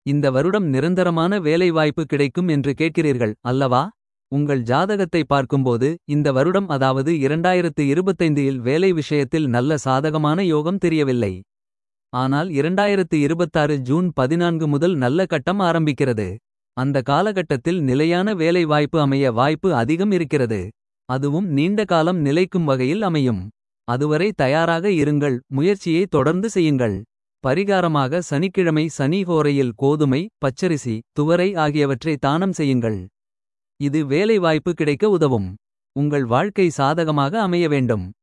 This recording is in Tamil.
இந்த வருடம் நிரந்தரமான வேலைவாய்ப்பு கிடைக்கும் என்று கேட்கிறீர்கள் அல்லவா உங்கள் ஜாதகத்தை பார்க்கும்போது இந்த வருடம் அதாவது 2025 இல் வேலை விஷயத்தில் நல்ல சாதகமான யோகம் தெரியவில்லை ஆனால் 2026 ஜூன் 14 முதல் நல்ல கட்டம் ஆரம்பிக்கிறது அந்த காலகட்டத்தில் நிலையான வேலை வாய்ப்பு அமைய வாய்ப்பு அதிகம் இருக்கிறது அதுவும் நீண்ட காலம் நிலைக்கும் வகையில் அமையும் அதுவரை தயாராக இருங்கள் முயற்சியை தொடர்ந்து செய்யுங்கள் பரிகாரமாக சனிக்கிழமை சனி ஹோரையில் கோதுமை பச்சரிசி துவரை ஆகியவற்றை தானம் செய்யுங்கள் இது வேலை வாய்ப்பு கிடைக்க உதவும் உங்கள் வாழ்க்கை சாதகமாக அமைய வேண்டும்